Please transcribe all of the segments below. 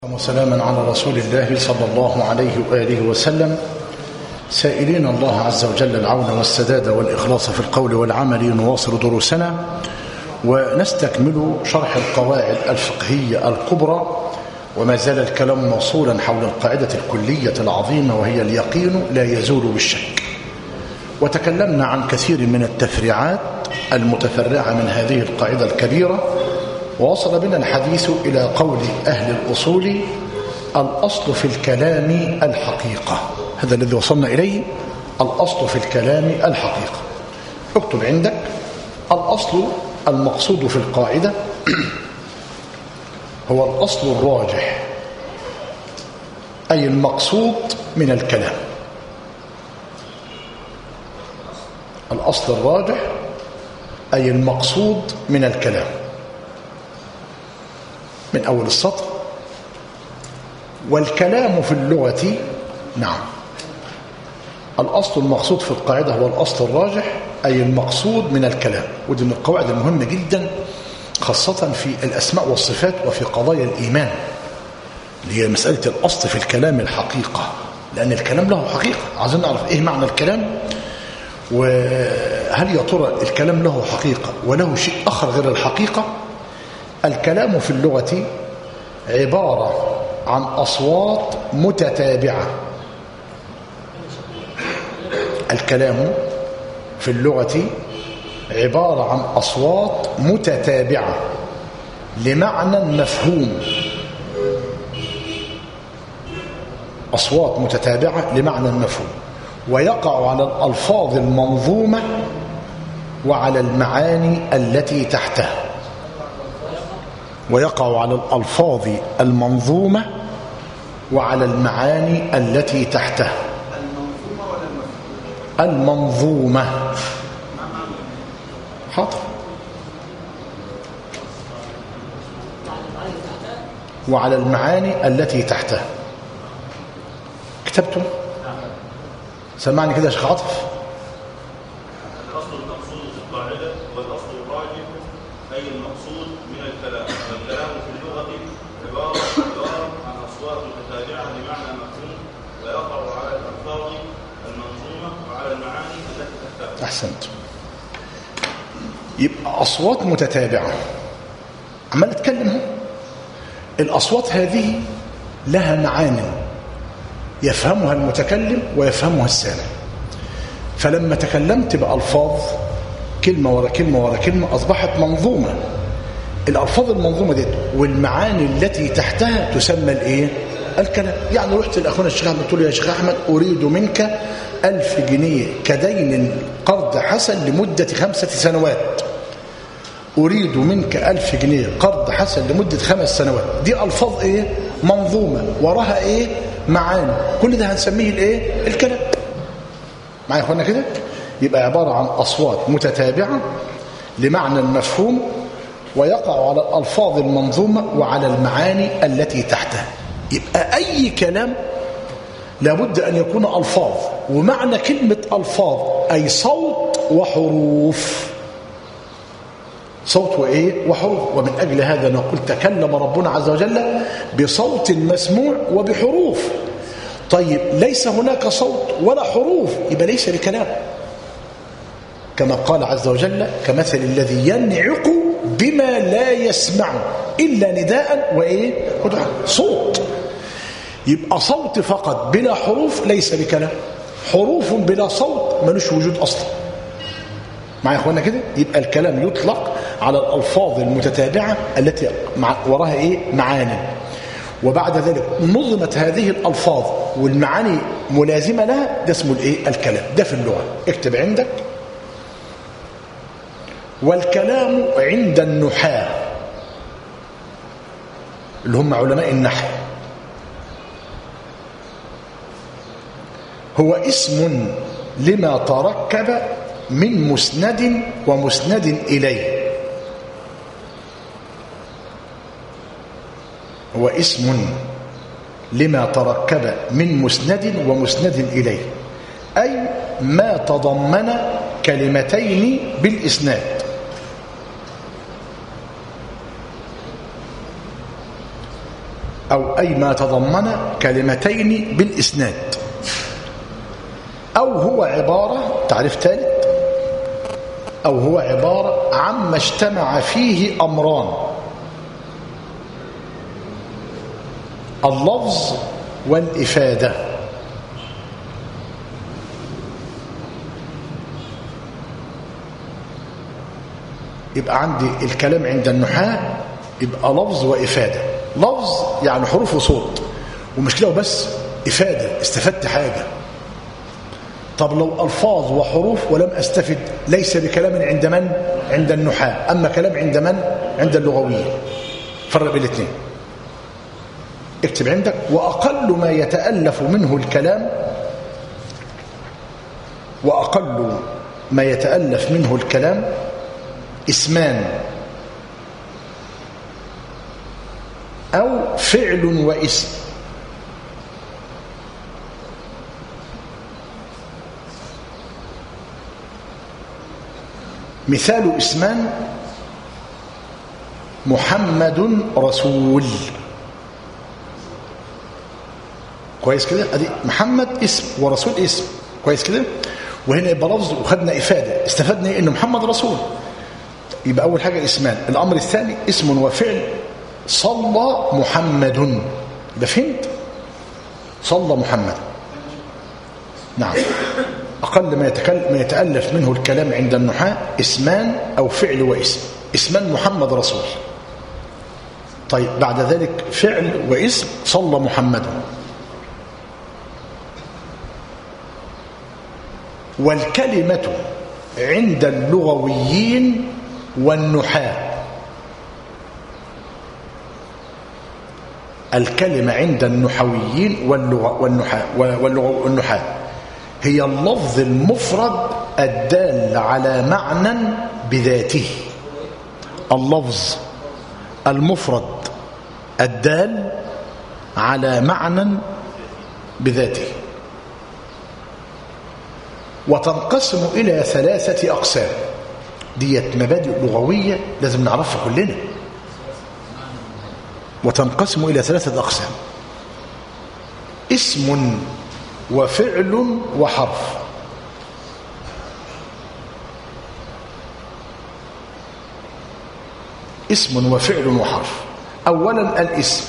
وسلاما على رسول الله صلى الله عليه وآله وسلم سائلين الله عز وجل العون والسداد والإخلاص في القول والعمل نواصل دروسنا ونستكمل شرح القواعد الفقهية الكبرى وما زال الكلام موصولا حول القاعدة الكلية العظيمة وهي اليقين لا يزول بالشك وتكلمنا عن كثير من التفريعات المتفرعة من هذه القاعدة الكبيرة ووصل بنا الحديث إلى قول أهل الأصول الأصل في الكلام الحقيقة هذا الذي وصلنا إليه الأصل في الكلام الحقيقة اكتب عندك الأصل المقصود في القاعدة هو الأصل الراجح أي المقصود من الكلام الأصل الراجح أي المقصود من الكلام من أول السطر والكلام في اللغة نعم الأصل المقصود في القاعدة هو الأصل الراجح أي المقصود من الكلام ودي من القواعد المهمة جدا خاصة في الأسماء والصفات وفي قضايا الإيمان اللي هي مسألة الأصل في الكلام الحقيقة لأن الكلام له حقيقة عايزين نعرف إيه معنى الكلام وهل يا ترى الكلام له حقيقة وله شيء آخر غير الحقيقة الكلام في اللغة عبارة عن أصوات متتابعة الكلام في اللغة عبارة عن أصوات متتابعة لمعنى مفهوم أصوات متتابعة لمعنى مفهوم ويقع على الألفاظ المنظومة وعلى المعاني التي تحتها ويقع على الألفاظ المنظومة وعلى المعاني التي تحتها المنظومة حاضر وعلى المعاني التي تحتها كتبتم سمعني كده يا شيخ عاطف الأصل المقصود في القاعدة والأصل الراجح أي المقصود من الكلام والكلام في اللغة عبارة عبارة عن أصوات متتابعة لمعنى مفهوم ويقع على الألفاظ المنظومة وعلى المعاني التي تحتها أحسنت يبقى أصوات متتابعة عمال أتكلم اهو الأصوات هذه لها معان يفهمها المتكلم ويفهمها السامع فلما تكلمت بألفاظ كلمة ورا كلمة ورا كلمة أصبحت منظومة الألفاظ المنظومة دي والمعاني التي تحتها تسمى الإيه؟ الكلام يعني رحت لأخونا الشيخ أحمد قلت له يا شيخ أحمد أريد منك ألف جنيه كدين قرض حسن لمدة خمسة سنوات أريد منك ألف جنيه قرض حسن لمدة خمس سنوات دي ألفاظ إيه؟ منظومة وراها إيه؟ معاني كل ده هنسميه الإيه؟ الكلام معايا يا اخوانا كده يبقى عبارة عن أصوات متتابعة لمعنى مفهوم ويقع على الألفاظ المنظومة وعلى المعاني التي تحتها يبقى أي كلام لابد أن يكون ألفاظ ومعنى كلمة ألفاظ أي صوت وحروف صوت وإيه وحروف ومن أجل هذا نقول تكلم ربنا عز وجل بصوت مسموع وبحروف طيب ليس هناك صوت ولا حروف يبقى ليس بكلام كما قال عز وجل كمثل الذي ينعق بما لا يسمع إلا نداء وإيه ودعاء صوت يبقى صوت فقط بلا حروف ليس بكلام حروف بلا صوت ملوش وجود أصلا معايا يا اخوانا كده يبقى الكلام يطلق على الألفاظ المتتابعة التي مع وراها إيه معاني وبعد ذلك نظمت هذه الألفاظ والمعاني ملازمة لها ده اسمه الايه الكلام ده في اللغة اكتب عندك والكلام عند النحاة اللي هم علماء النحو هو اسم لما تركب من مسند ومسند إليه هو اسم لما تركب من مسند ومسند إليه أي ما تضمن كلمتين بالإسناد أو أي ما تضمن كلمتين بالإسناد أو هو عبارة تعريف ثالث أو هو عبارة عما اجتمع فيه أمران اللفظ والإفادة يبقى عندي الكلام عند النحاة يبقى لفظ وإفادة لفظ يعني حروف وصوت ومش كده بس إفادة استفدت حاجة طب لو ألفاظ وحروف ولم أستفد ليس بكلام عند من؟ عند النحاة أما كلام عند من؟ عند اللغويين فرق بين الاثنين اكتب عندك وأقل ما يتألف منه الكلام وأقل ما يتألف منه الكلام اسمان أو فعل واسم مثال اسمان محمد رسول كويس كده ادي محمد اسم ورسول اسم كويس كده وهنا يبقى لفظ وخدنا افاده استفدنا ايه ان محمد رسول يبقى اول حاجه اسمان الامر الثاني اسم وفعل صلى محمد يبقى فهمت صلى محمد نعم أقل ما, يتكلم ما يتألف منه الكلام عند النحاة اسمان أو فعل واسم اسمان محمد رسول طيب بعد ذلك فعل واسم صلى محمد والكلمة عند اللغويين والنحاة الكلمة عند النحويين واللغة والنحاة والنحاة هي اللفظ المفرد الدال على معنى بذاته اللفظ المفرد الدال على معنى بذاته وتنقسم إلى ثلاثة أقسام ديت مبادئ لغوية لازم نعرفها كلنا وتنقسم إلى ثلاثة أقسام اسم وفعل وحرف اسم وفعل وحرف أولا الاسم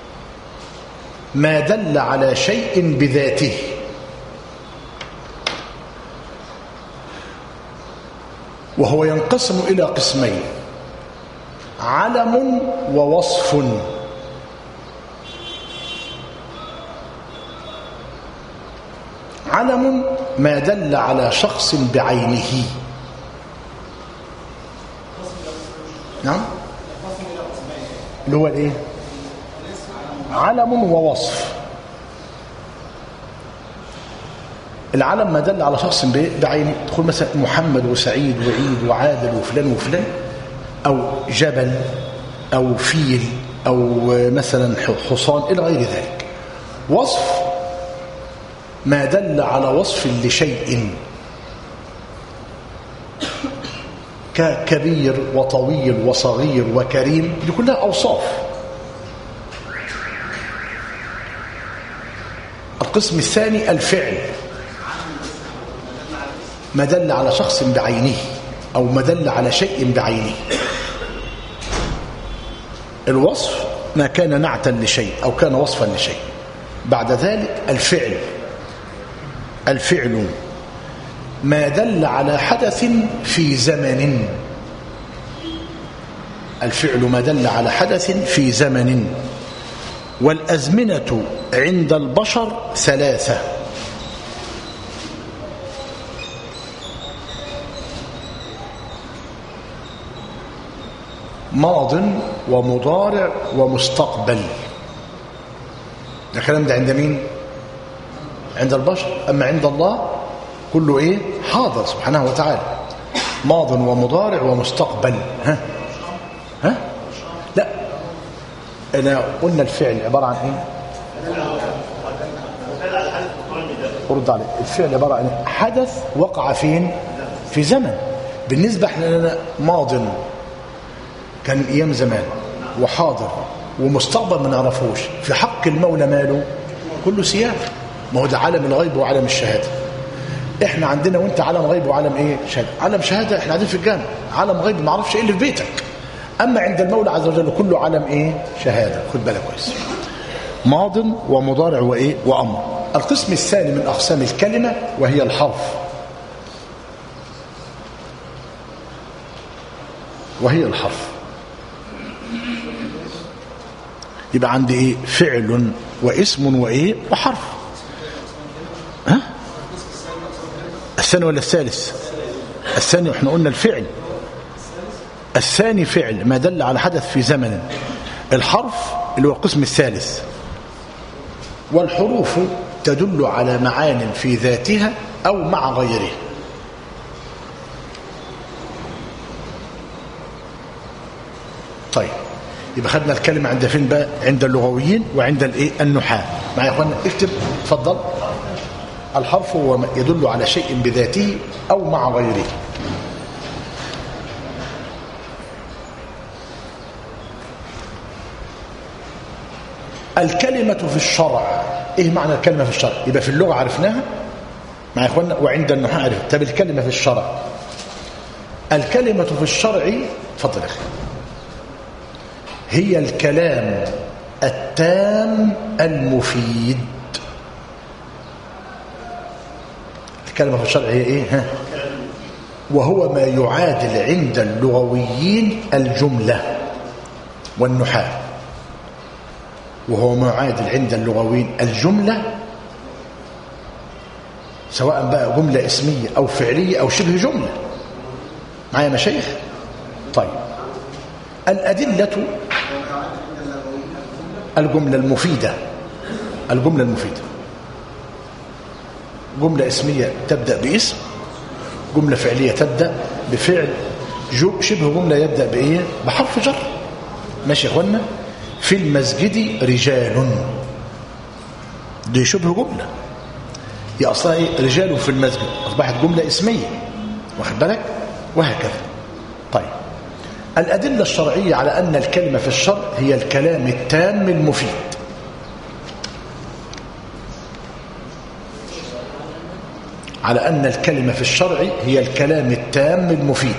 ما دل على شيء بذاته وهو ينقسم إلى قسمين علم ووصف علم ما دل على شخص بعينه نعم اللي هو الايه علم ووصف العلم ما دل على شخص بعينه تقول مثلا محمد وسعيد وعيد وعادل وفلان وفلان او جبل او فيل او مثلا حصان الى غير ذلك وصف ما دل على وصف لشيء ككبير وطويل وصغير وكريم دي كلها أوصاف القسم الثاني الفعل ما دل على شخص بعينه أو ما دل على شيء بعينه الوصف ما كان نعتا لشيء أو كان وصفا لشيء بعد ذلك الفعل الفعل ما دل على حدث في زمن الفعل ما دل على حدث في زمن والأزمنة عند البشر ثلاثة ماض ومضارع ومستقبل ده كلام ده عند مين عند البشر أما عند الله كله إيه حاضر سبحانه وتعالى ماض ومضارع ومستقبل ها ها لا أنا قلنا الفعل عبارة عن إيه أرد عليك الفعل عبارة عن حدث وقع فين في زمن بالنسبة احنا لنا ماض كان أيام زمان وحاضر ومستقبل ما نعرفوش في حق المولى ماله كله سياق ما هو ده عالم الغيب وعالم الشهاده احنا عندنا وانت عالم غيب وعالم ايه شهاده عالم شهاده احنا قاعدين في الجامع عالم غيب ما اعرفش ايه اللي في بيتك اما عند المولى عز وجل كله عالم ايه شهاده خد بالك كويس ماض ومضارع وايه وامر القسم الثاني من اقسام الكلمه وهي الحرف وهي الحرف يبقى عندي ايه فعل واسم وايه وحرف ها الثاني ولا الثالث الثاني احنا قلنا الفعل الثاني فعل ما دل على حدث في زمن الحرف اللي هو القسم الثالث والحروف تدل على معان في ذاتها او مع غيرها طيب يبقى خدنا الكلمة عند فين بقى عند اللغويين وعند الايه النحاة معايا يا اخوانا اكتب اتفضل الحرف هو ما يدل على شيء بذاته او مع غيره الكلمة في الشرع ايه معنى الكلمة في الشرع يبقى في اللغة عرفناها مع اخوانا وعند النحاة عرفنا طب الكلمة في الشرع الكلمة في الشرع اتفضل يا اخي هي الكلام التام المفيد الكلمة في الشرع هي ايه ها؟ وهو ما يعادل عند اللغويين الجملة والنحاة وهو ما يعادل عند اللغويين الجملة سواء بقى جملة اسمية أو فعلية أو شبه جملة معايا مشايخ طيب الأدلة الجملة المفيدة الجملة المفيدة جملة اسمية تبدأ باسم جملة فعلية تبدأ بفعل شبه جملة يبدأ بإيه بحرف جر ماشي يا اخوانا في المسجد رجال دي شبه جملة هي أصلا إيه رجال في المسجد أصبحت جملة اسمية واخد بالك وهكذا طيب الأدلة الشرعية على أن الكلمة في الشرع هي الكلام التام المفيد على أن الكلمة في الشرع هي الكلام التام المفيد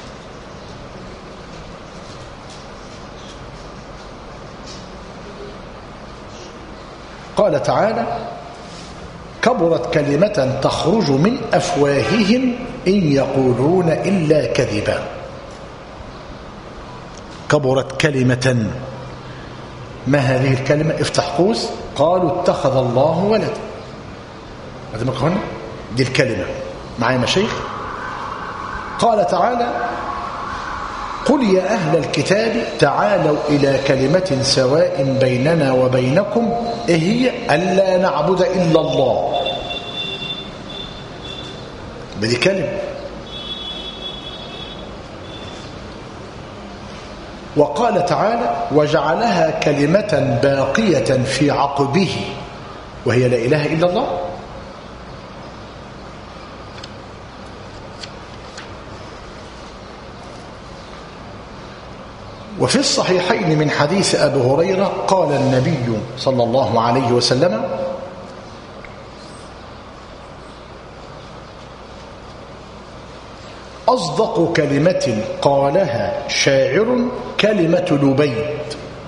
قال تعالى كبرت كلمة تخرج من أفواههم إن يقولون إلا كذبا كبرت كلمة ما هذه الكلمة افتح قوس قالوا اتخذ الله ولدا هذا ما هنا دي الكلمة معايا مشايخ قال تعالى قل يا أهل الكتاب تعالوا إلى كلمة سواء بيننا وبينكم إيه هي ألا نعبد إلا الله بدي كلمة وقال تعالى وجعلها كلمة باقية في عقبه وهي لا إله إلا الله وفي الصحيحين من حديث أبي هريرة قال النبي صلى الله عليه وسلم أصدق كلمة قالها شاعر كلمة لبيد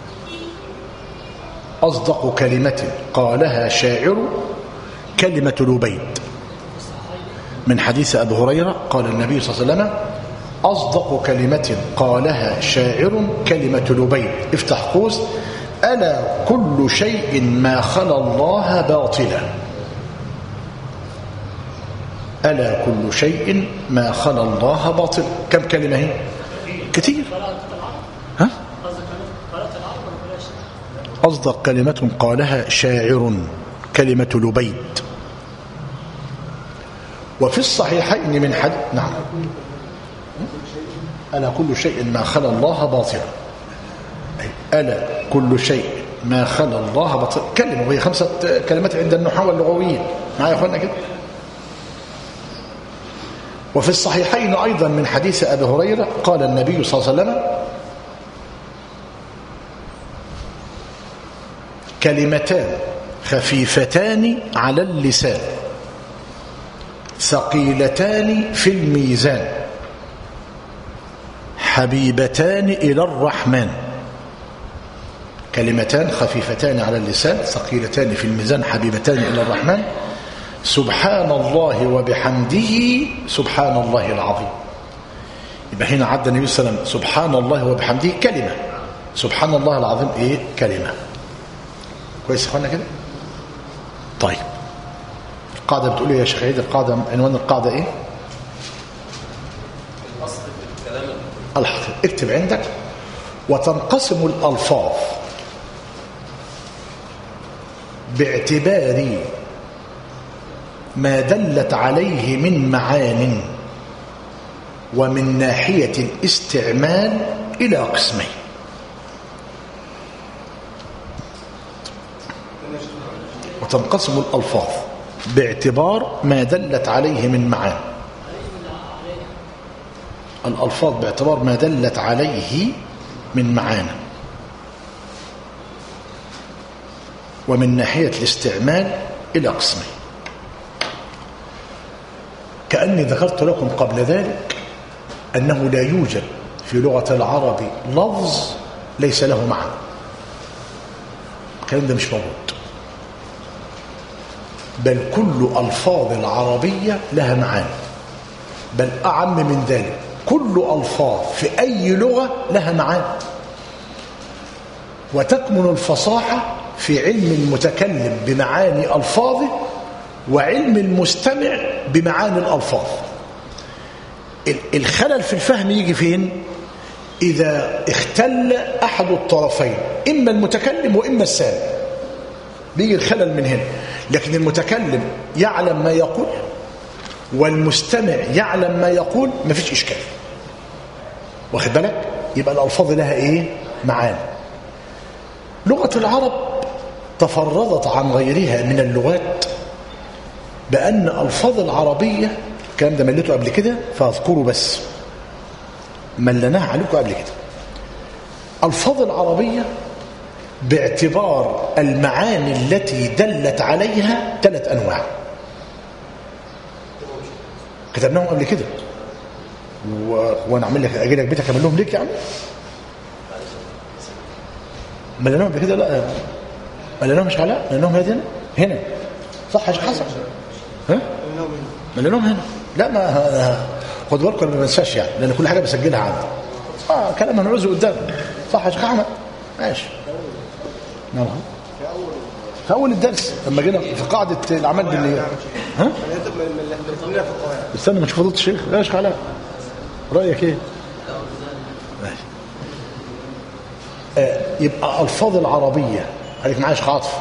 أصدق كلمة قالها شاعر كلمة لبيد من حديث أبي هريرة قال النبي صلى الله عليه وسلم أصدق كلمة قالها شاعر كلمة لبيد افتح قوس ألا كل شيء ما خلا الله باطلا ألا كل شيء ما خلا الله باطل كم كلمة هي كتير ها أصدق كلمة قالها شاعر كلمة لبيد وفي الصحيحين من حد نعم ألا كل شيء ما خلا الله باطلا ألا كل شيء ما خلا الله باطلا كلمة وهي خمسة كلمات عند النحاة واللغويين معايا يا أخوانا كده وفي الصحيحين أيضا من حديث أبي هريرة قال النبي صلى الله عليه وسلم كلمتان خفيفتان على اللسان ثقيلتان في الميزان حبيبتان إلى الرحمن كلمتان خفيفتان على اللسان ثقيلتان في الميزان حبيبتان إلى الرحمن سبحان الله وبحمده سبحان الله العظيم يبقى هنا عدى النبي صلى الله عليه وسلم سبحان الله وبحمده كلمة سبحان الله العظيم ايه كلمة كويس يا اخوانا كده طيب القاعدة بتقول ايه يا شيخ عيد القاعدة عنوان القاعدة ايه الاصل في الكلام الحقيقة اكتب عندك وتنقسم الألفاظ باعتبار ما دلت عليه من معان ومن ناحية الاستعمال إلى قسمين وتنقسم الألفاظ باعتبار ما دلت عليه من معان الألفاظ باعتبار ما دلت عليه من معاني ومن ناحية الاستعمال إلى قسمين كأني ذكرت لكم قبل ذلك أنه لا يوجد في لغة العرب لفظ ليس له معنى الكلام ده مش موجود بل كل ألفاظ العربية لها معاني بل أعم من ذلك كل ألفاظ في أي لغة لها معاني وتكمن الفصاحة في علم المتكلم بمعاني ألفاظه وعلم المستمع بمعاني الألفاظ الخلل في الفهم يجي فين إذا اختل أحد الطرفين إما المتكلم وإما السامع بيجي الخلل من هنا لكن المتكلم يعلم ما يقول والمستمع يعلم ما يقول ما فيش إشكال واخد بالك يبقى الألفاظ لها إيه معاني لغة العرب تفرضت عن غيرها من اللغات بأن ألفاظ العربية الكلام ده مليته قبل كده فاذكروا بس ملناه عليكم قبل كده ألفاظ العربية باعتبار المعاني التي دلت عليها ثلاث أنواع كتبناهم قبل كده و... وانا اعمل لك اجي لك بيتك اعمل لهم ليك يعني مليناهم قبل كده لا مليناهم مش علاء مليناهم هنا هنا صح يا شيخ حسن ها مليناهم هنا لا ما خد بالكم ما بنساش يعني لان كل حاجه بسجلها عندي اه كلام هنعوزه قدام صح يا شيخ احمد ماشي نعم في اول الدرس لما جينا في قاعده الاعمال بالنيات ها استنى ما نشوف فضيله الشيخ يا شيخ علاء رايك ايه ماشي آه يبقى الفاظ العربيه عليك معايا شيخ عاطف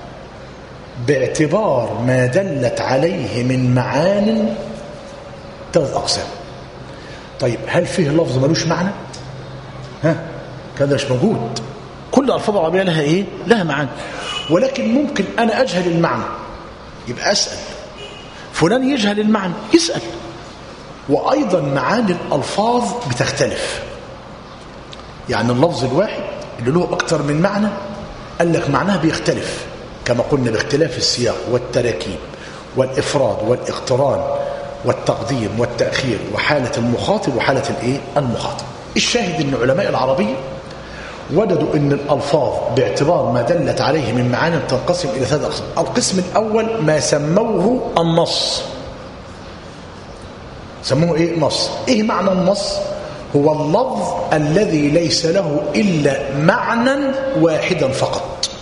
باعتبار ما دلت عليه من معان ثلاث اقسام طيب هل فيه لفظ ملوش معنى ها كده مش موجود كل الفاظ العربيه لها ايه لها معاني ولكن ممكن انا اجهل المعنى يبقى اسال فلان يجهل المعنى يسال وايضا معاني الالفاظ بتختلف يعني اللفظ الواحد اللي له اكتر من معنى قال لك معناه بيختلف كما قلنا باختلاف السياق والتراكيب والافراد والاقتران والتقديم والتاخير وحاله المخاطب وحاله الايه المخاطب الشاهد ان علماء العربيه وجدوا ان الالفاظ باعتبار ما دلت عليه من معاني تنقسم الى ثلاث اقسام القسم الاول ما سموه النص سموه ايه نص ايه معنى النص هو اللفظ الذي ليس له الا معنى واحدا فقط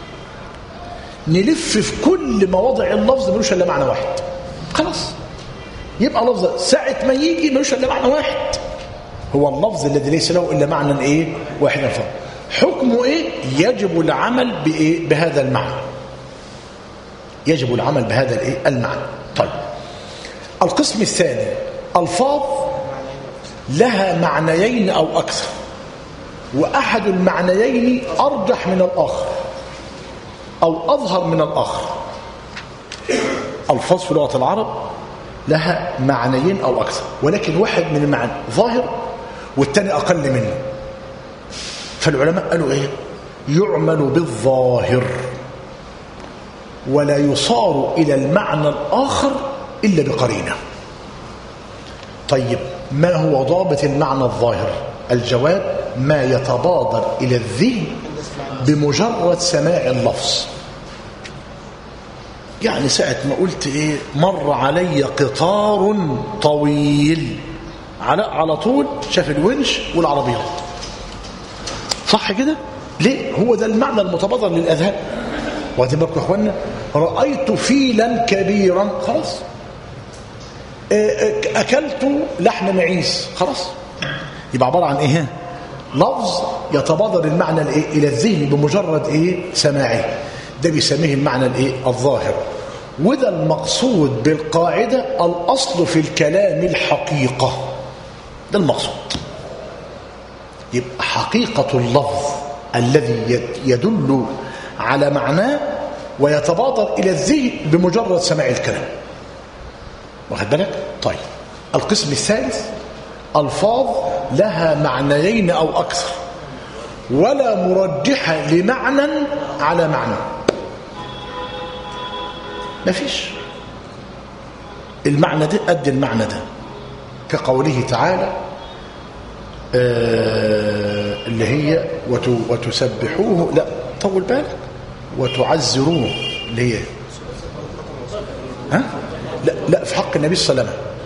نلف في كل مواضع اللفظ ملوش الا معنى واحد خلاص يبقى لفظ ساعه ما يجي ملوش الا معنى واحد هو اللفظ الذي ليس له الا معنى ايه واحدا فقط حكمه ايه يجب العمل بايه بهذا المعنى يجب العمل بهذا الايه المعنى طيب القسم الثاني الفاظ لها معنيين او اكثر واحد المعنيين ارجح من الاخر او اظهر من الاخر الفاظ في لغه العرب لها معنيين او اكثر ولكن واحد من المعاني ظاهر والثاني اقل منه فالعلماء قالوا ايه يعمل بالظاهر ولا يصار إلى المعنى الآخر إلا بقرينة طيب ما هو ضابط المعنى الظاهر الجواب ما يتبادر إلى الذهن بمجرد سماع اللفظ يعني ساعة ما قلت ايه مر علي قطار طويل على على طول شاف الونش والعربيات صح كده ليه هو ده المعنى المتبادر للاذهان واخدين بالكم يا اخوانا رايت فيلا كبيرا خلاص اكلت لحم معيز خلاص يبقى عباره عن ايه لفظ يتبادر المعنى الايه الى الذهن بمجرد ايه سماعه ده بيسميه المعنى الايه الظاهر وده المقصود بالقاعده الاصل في الكلام الحقيقه ده المقصود يبقى حقيقه اللفظ الذي يدل على معناه ويتبادر الى الذهن بمجرد سماع الكلام واخد بالك طيب القسم الثالث الفاظ لها معنيين او اكثر ولا مرجحه لمعنى على معنى مفيش المعنى ده قد المعنى ده كقوله تعالى آه اللي هي وتسبحوه لا طول بالك وتعزروه اللي هي ها لا لا في حق النبي صلى الله عليه وسلم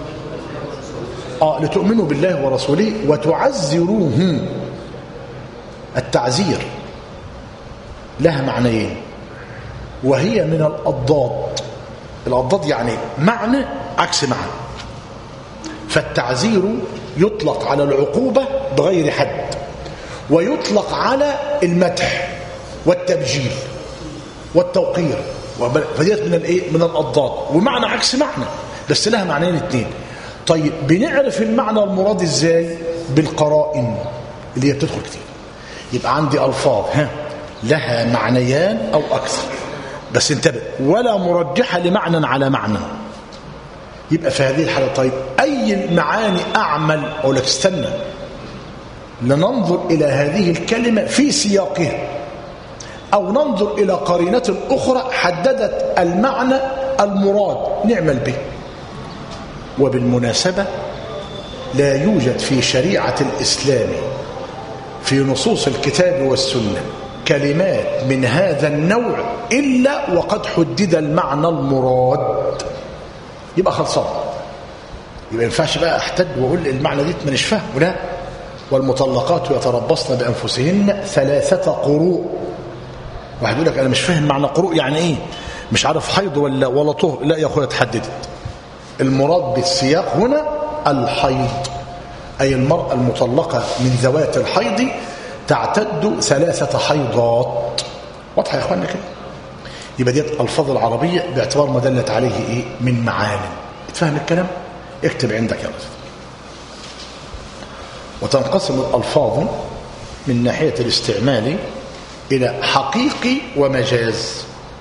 اه لتؤمنوا بالله ورسوله وتعزروه التعزير لها معنيين وهي من الأضداد الأضداد يعني معنى عكس معنى فالتعزير يطلق على العقوبة بغير حد ويطلق على المدح والتبجيل والتوقير فديت من الايه من الاضداد ومعنى عكس معنى بس لها معنيين اثنين طيب بنعرف المعنى المراد ازاي بالقرائن اللي هي بتدخل كتير يبقى عندي الفاظ ها لها معنيان او اكثر بس انتبه ولا مرجحه لمعنى على معنى يبقى في هذه الحاله طيب اي المعاني اعمل اقول لك استنى لننظر الى هذه الكلمه في سياقها أو ننظر إلى قرينة أخرى حددت المعنى المراد نعمل به وبالمناسبة لا يوجد في شريعة الإسلام في نصوص الكتاب والسنة كلمات من هذا النوع إلا وقد حدد المعنى المراد يبقى خلصان يبقى ينفعش بقى احتد واقول المعنى دي مانيش فاهمه لا والمطلقات يتربصن بانفسهن ثلاثه قروء واحد يقول لك انا مش فاهم معنى قروء يعني ايه مش عارف حيض ولا ولا طهر لا يا اخويا اتحددت المراد بالسياق هنا الحيض اي المراه المطلقه من ذوات الحيض تعتد ثلاثه حيضات واضحه يا اخوانا كده يبقى ديت الفاظ العربيه باعتبار ما دلت عليه ايه من معان تفهم الكلام اكتب عندك يا رجل وتنقسم الالفاظ من ناحيه الاستعمال إلى حقيقي ومجاز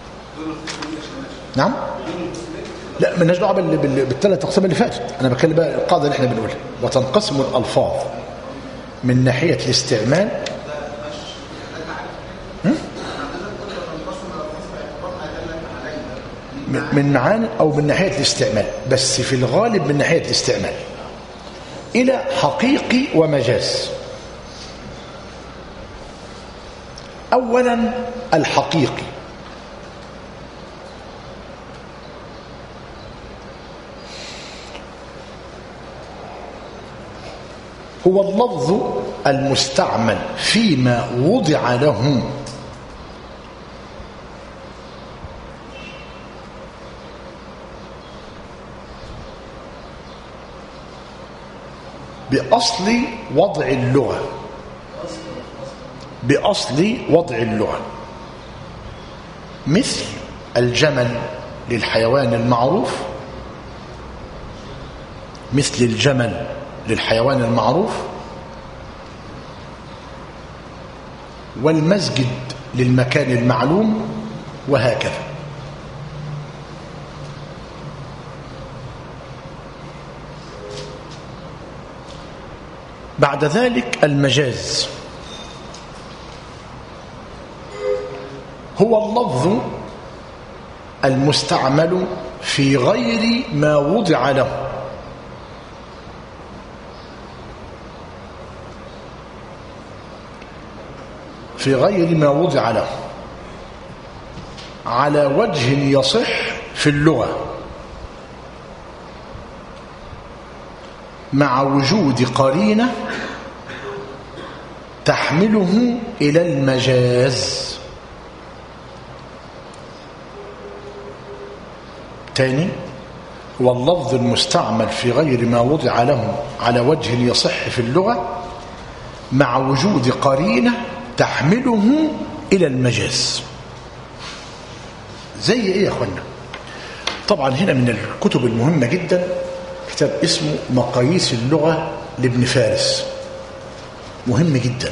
نعم لا مالناش دعوه بالثلاث اقسام اللي فاتت انا بتكلم بقى القاعده اللي احنا بنقولها وتنقسم الالفاظ من ناحيه الاستعمال من معاني او من ناحيه الاستعمال بس في الغالب من ناحيه الاستعمال الى حقيقي ومجاز اولا الحقيقي هو اللفظ المستعمل فيما وضع له بأصل وضع اللغة بأصل وضع اللغة مثل الجمل للحيوان المعروف مثل الجمل للحيوان المعروف والمسجد للمكان المعلوم وهكذا بعد ذلك المجاز هو اللفظ المستعمل في غير ما وضع له في غير ما وضع له على وجه يصح في اللغة مع وجود قرينة تحمله إلى المجاز تاني واللفظ المستعمل في غير ما وضع له على وجه يصح في اللغة مع وجود قرينة تحمله إلى المجاز زي إيه يا أخوانا طبعا هنا من الكتب المهمة جدا كتاب اسمه مقاييس اللغة لابن فارس مهم جدا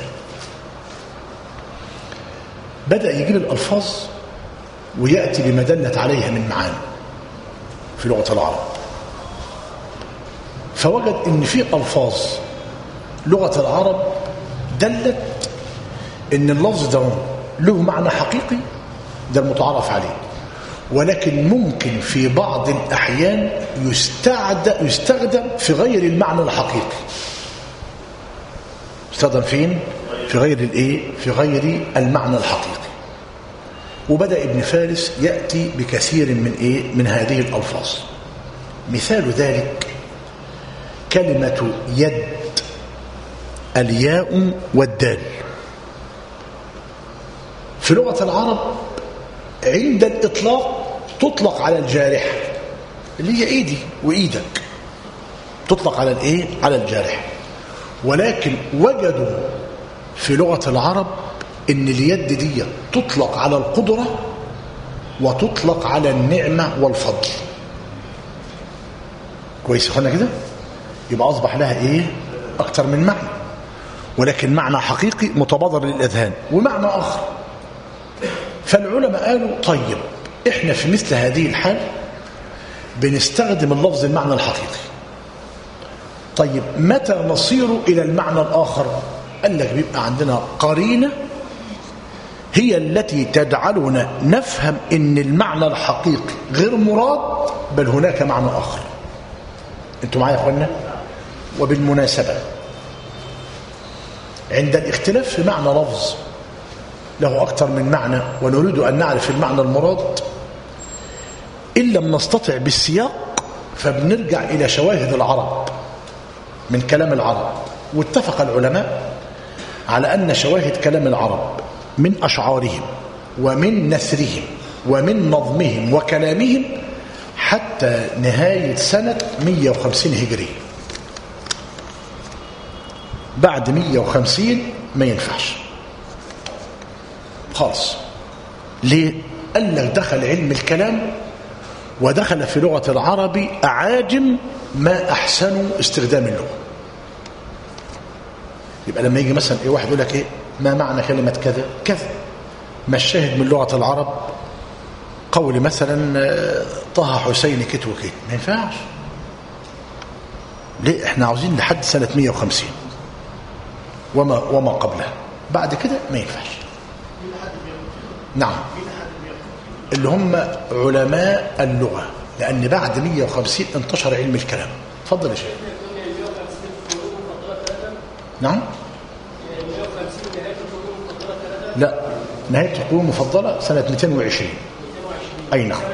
بدأ يجيب الألفاظ ويأتي بما دلت عليها من معاني في لغة العرب فوجد ان في ألفاظ لغة العرب دلت ان اللفظ ده له معنى حقيقي ده المتعارف عليه ولكن ممكن في بعض الأحيان يستعد يستخدم في غير المعنى الحقيقي يستخدم فين؟ في غير الايه؟ في غير المعنى الحقيقي وبدأ ابن فارس يأتي بكثير من ايه؟ من هذه الألفاظ مثال ذلك كلمة يد الياء والدال في لغة العرب عند الإطلاق تطلق على الجارحة اللي هي إيدي وإيدك تطلق على الإيه؟ على الجارحة ولكن وجدوا في لغة العرب إن اليد دي تطلق على القدرة وتطلق على النعمة والفضل كويس اخوانا كده يبقى أصبح لها إيه أكتر من معنى ولكن معنى حقيقي متبادر للأذهان ومعنى آخر فالعلماء قالوا طيب احنا في مثل هذه الحال بنستخدم اللفظ المعنى الحقيقي طيب متى نصير إلى المعنى الآخر قال لك بيبقى عندنا قرينة هي التي تجعلنا نفهم ان المعنى الحقيقي غير مراد بل هناك معنى آخر انتوا معايا يا اخوانا وبالمناسبة عند الاختلاف في معنى لفظ له أكثر من معنى ونريد أن نعرف المعنى المراد إن لم نستطع بالسياق فبنرجع إلى شواهد العرب من كلام العرب واتفق العلماء على أن شواهد كلام العرب من أشعارهم ومن نثرهم ومن نظمهم وكلامهم حتى نهاية سنة 150 هجرية بعد 150 ما ينفعش خالص ليه قال لك دخل علم الكلام ودخل في لغة العرب أعاجم ما أحسنوا استخدام اللغة يبقى لما يجي مثلا ايه واحد يقول لك ايه ما معنى كلمة كذا كذا ما الشاهد من لغة العرب قول مثلا طه حسين كت وكت ما ينفعش ليه احنا عاوزين لحد سنة 150 وما وما قبلها بعد كده ما ينفعش نعم اللي هم علماء اللغة لأن بعد 150 انتشر علم الكلام اتفضل يا شيخ نعم لا نهاية القرون المفضلة سنة 220 أي نعم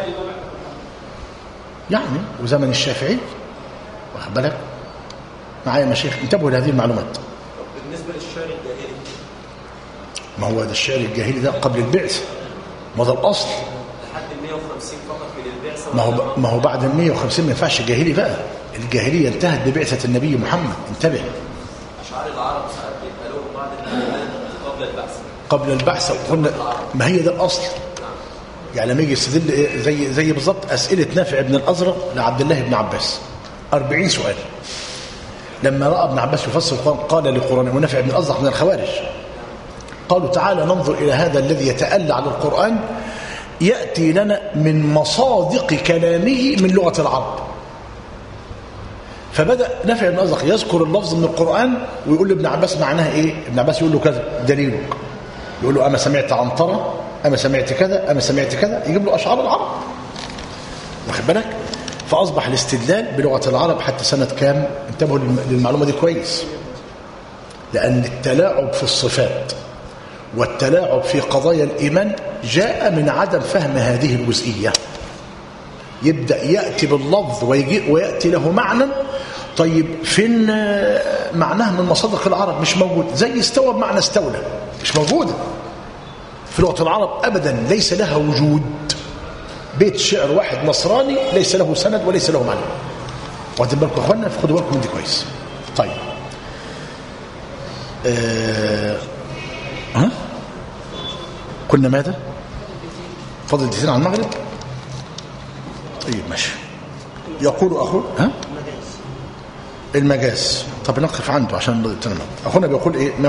يعني وزمن الشافعي واخد بالك معايا يا مشايخ انتبهوا لهذه المعلومات بالنسبة للشعر الجاهلي ما هو ده الشعر الجاهلي ده قبل البعثة ما ده الأصل لحد 150 فقط من البعثة ما هو ما هو بعد ال 150 ما ينفعش جاهلي بقى الجاهلية انتهت ببعثة النبي محمد انتبه أشعار العرب ساعات بيبقى لهم بعض الكلمات قبل البعث قبل البعثة قلنا ما هي ده الأصل يعني لما يجي يستدل إيه؟ زي زي بالظبط أسئلة نافع بن الأزرق لعبد الله بن عباس 40 سؤال لما رأى ابن عباس يفسر القرآن قال لقرآن ونافع بن الأزرق من الخوارج قالوا تعالى ننظر إلى هذا الذي يتألى على القرآن يأتي لنا من مصادق كلامه من لغة العرب فبدأ نافع بن الأزرق يذكر اللفظ من القرآن ويقول لابن عباس معناها إيه ابن عباس يقول له كذا دليلك يقول له أما سمعت عنترة أما سمعت كذا أما سمعت كذا يجيب له أشعار العرب واخد بالك فاصبح الاستدلال بلغه العرب حتى سنه كام انتبهوا للم- للمعلومه دي كويس لان التلاعب في الصفات والتلاعب في قضايا الايمان جاء من عدم فهم هذه الجزئيه يبدا ياتي باللفظ ويجي وياتي له معنى طيب فين آه، معناه من مصادر العرب مش موجود زي استوى بمعنى استولى مش موجوده في لغه العرب ابدا ليس لها وجود بيت شعر واحد نصراني ليس له سند وليس له معنى واخدين بالكم يا اخوانا خدوا بالكم من دي كويس طيب آه... ها كنا ماذا فضل دقيقتين على المغرب طيب ماشي يقول اخو ها المجاز طب نقف عنده عشان تنام اخونا بيقول ايه